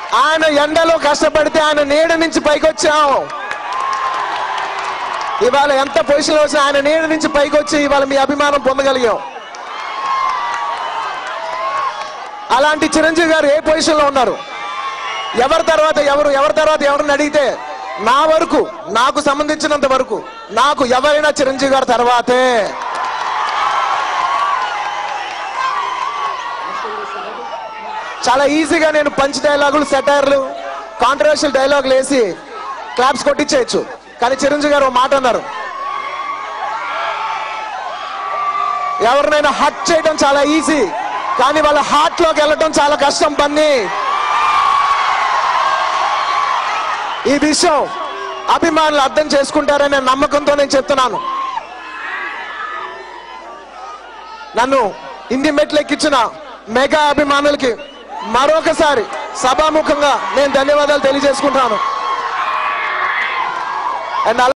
ఆయన ఎండలో కష్టపడితే ఆయన నీడ నుంచి పైకి వచ్చాం ఇవాళ ఎంత పొజిషన్లో వచ్చినా ఆయన నీడ నుంచి పైకి వచ్చి ఇవాళ మీ అభిమానం పొందగలిగాం అలాంటి చిరంజీవి గారు ఏ పొజిషన్లో ఉన్నారు ఎవరి తర్వాత ఎవరు ఎవరి తర్వాత ఎవరిని అడిగితే నా వరకు నాకు సంబంధించినంత వరకు నాకు ఎవరైనా చిరంజీవి గారి తర్వాతే చాలా ఈజీగా నేను పంచ్ డైలాగులు సెటైర్లు కాంట్రవర్షియల్ డైలాగులు వేసి క్లాప్స్ కొట్టించేయచ్చు కానీ చిరంజీవి గారు ఓ మాట అన్నారు ఎవరినైనా హట్ చేయడం చాలా ఈజీ కానీ వాళ్ళ హార్ట్ లోకి వెళ్ళడం చాలా కష్టం పని ఈ విషయం అభిమానులు అర్థం చేసుకుంటారనే నమ్మకంతో నేను చెప్తున్నాను నన్ను ఇన్ని మెట్లు ఎక్కించిన మెగా అభిమానులకి మరొకసారి సభాముఖంగా నేను ధన్యవాదాలు తెలియజేసుకుంటున్నాను అండ్